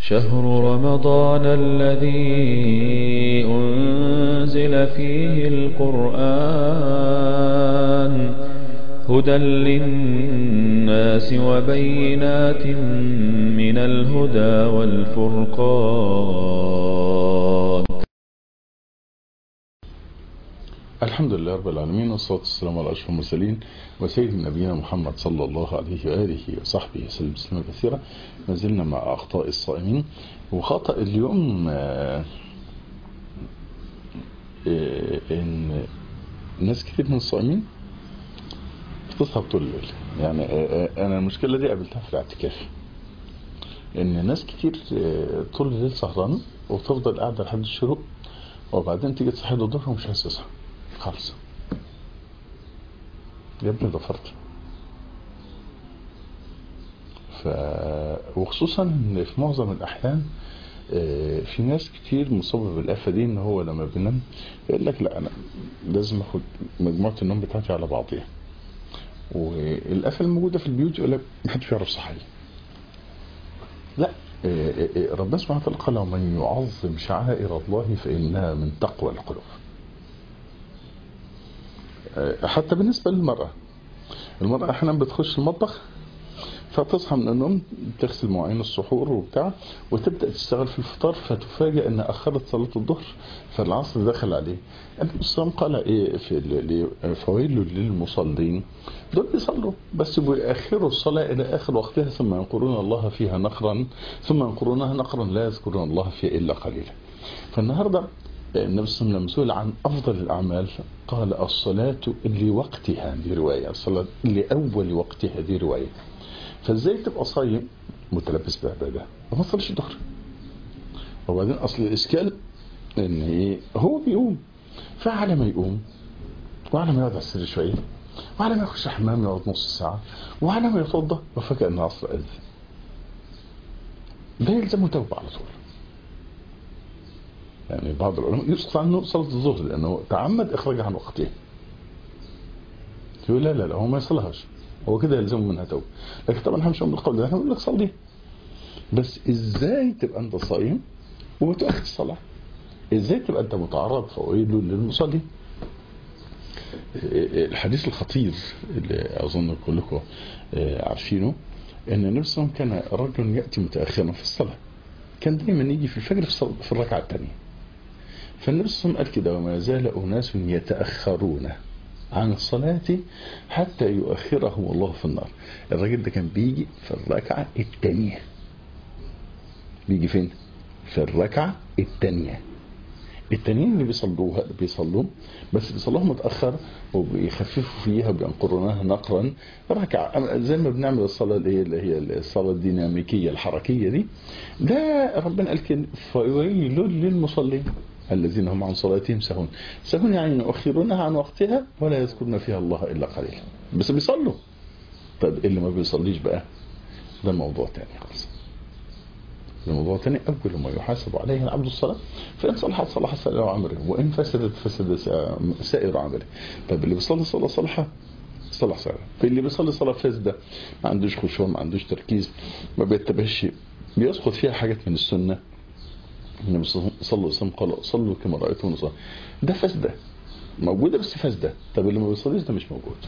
شهر رمضان الذي أنزل فيه القرآن هدى للناس وبينات من الهدى والفرقان الحمد لله رب العالمين والصلاة والسلام على أشرف المرسلين وسيد نبينا محمد صلى الله عليه وآله وصحبه وسلم تسليما كثيرا ما زلنا مع أخطاء الصائمين وخطأ اليوم آه، آه، إن ناس كتير من الصائمين بتسهر طول الليل يعني آه، آه، أنا المشكلة دي قابلتها في الاعتكاف إن ناس كتير آه، طول الليل سهرانة وتفضل قاعدة لحد الشروق وبعدين تيجي تصحي الظهر ومش عايز تصحى خالص يا ابني ده فرض ف وخصوصا ان في معظم الاحيان آه، في ناس كتير مصابه بالافه دي ان هو لما بينام يقول لك لا انا لازم اخد مجموعه النوم بتاعتي على بعضيها والافه الموجوده في البيوت يقول لك محدش يعرف صحي لا آه، آه، آه، ربنا سبحانه وتعالى قال ومن يعظم شعائر الله فانها من تقوى القلوب حتى بالنسبة للمرأة المرأة أحيانا بتخش المطبخ فتصحى من النوم تغسل مواعين السحور وبتاع وتبدأ تشتغل في الفطار فتفاجئ أن أخرت صلاة الظهر فالعصر دخل عليه النبي صلى الله عليه وسلم قال إيه في ال- ل- فويل للمصلين دول بيصلوا بس بيأخروا الصلاة إلى آخر وقتها ثم ينقرون الله فيها نقرا ثم ينقرونها نقرا لا يذكرون الله فيها إلا قليلا فالنهارده النبي صلى الله عليه وسلم لما سئل عن افضل الاعمال قال الصلاه لوقتها دي روايه الصلاه لاول وقتها دي روايه فازاي تبقى صايم متلبس بعباده وما تصليش الظهر وبعدين اصل الاشكال ان ايه هو بيقوم فعلى ما يقوم وعلى ما يقعد على السرير شويه وعلى ما يخش حمام يقعد نص ساعه وعلى ما يتوضا وفجاه ان العصر اذن ده يلزمه توبه على طول يعني بعض العلماء يسقط عنه صلاة الظهر لأنه تعمد إخراجها عن وقتها يقول لا لا لا هو ما يصلهاش هو كده يلزمه منها توبة لكن طبعا احنا مش هنقول بالقول ده احنا بنقول لك صلي بس ازاي تبقى انت صايم وبتؤخر الصلاة ازاي تبقى انت متعرض فويل للمصلي الحديث الخطير اللي اظن كلكم عارفينه ان النبي صلى الله عليه وسلم كان رجل ياتي متاخرا في الصلاه كان دايما يجي في الفجر في الصلاة- في الركعه الثانيه فالنبي صلى الله عليه وسلم قال كده وما زال أناس يتأخرون عن الصلاة حتى يؤخرهم الله في النار الراجل ده كان بيجي في الركعة الثانية بيجي فين؟ في الركعة الثانية التانيين اللي بيصلوها بيصلوا بس بيصلوها متأخر وبيخففوا فيها وبينقرونها نقرا ركعة أما زي ما بنعمل الصلاة اللي هي اللي هي الصلاة الديناميكية الحركية دي ده ربنا قال كده فويل للمصلين الذين هم عن صلاتهم سهون سهون يعني يؤخرونها عن وقتها ولا يذكرون فيها الله إلا قليلا بس بيصلوا طيب اللي ما بيصليش بقى ده موضوع تاني خالص ده موضوع تاني أول ما يحاسب عليه العبد الصلاة فإن صلحت صلح سائر عمله وإن فسدت فسد سائر عمله طيب اللي بيصلي صلاة صالحة صلاح سائر اللي بيصلي صلاة فاسدة ما عندوش خشوع ما عندوش تركيز ما بيتبهش بيسقط فيها حاجات من السنة النبي صلى الله عليه وسلم قال صلوا كما رأيتم نصلي ده فاسدة موجودة بس فاسدة طب اللي ما بيصليش ده مش موجود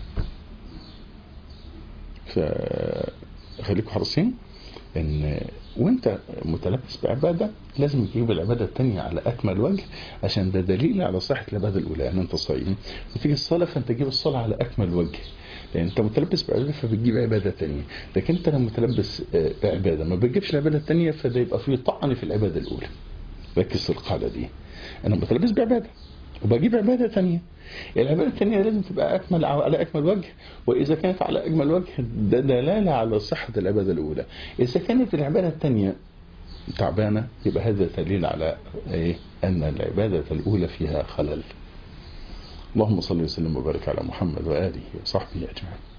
فخليكم حريصين ان وانت متلبس بعباده لازم تجيب العباده الثانيه على اكمل وجه عشان ده دليل على صحه العباده الاولى يعني انت صايم وتيجي الصلاه فانت تجيب الصلاه على اكمل وجه لان انت متلبس بعباده فبتجيب عباده ثانيه لكن انت لما متلبس آه، بعباده ما بتجيبش العباده الثانيه فده يبقى فيه طعن في العباده الاولى ركز في القاعده دي انا متلبس بعباده وبجيب عباده ثانيه العباده الثانيه لازم تبقى اكمل على اكمل وجه واذا كانت على اجمل وجه ده دلاله على صحه العباده الاولى اذا كانت العباده الثانيه تعبانه يبقى هذا دليل على ايه ان العباده الاولى فيها خلل اللهم صل وسلم وبارك على محمد واله وصحبه اجمعين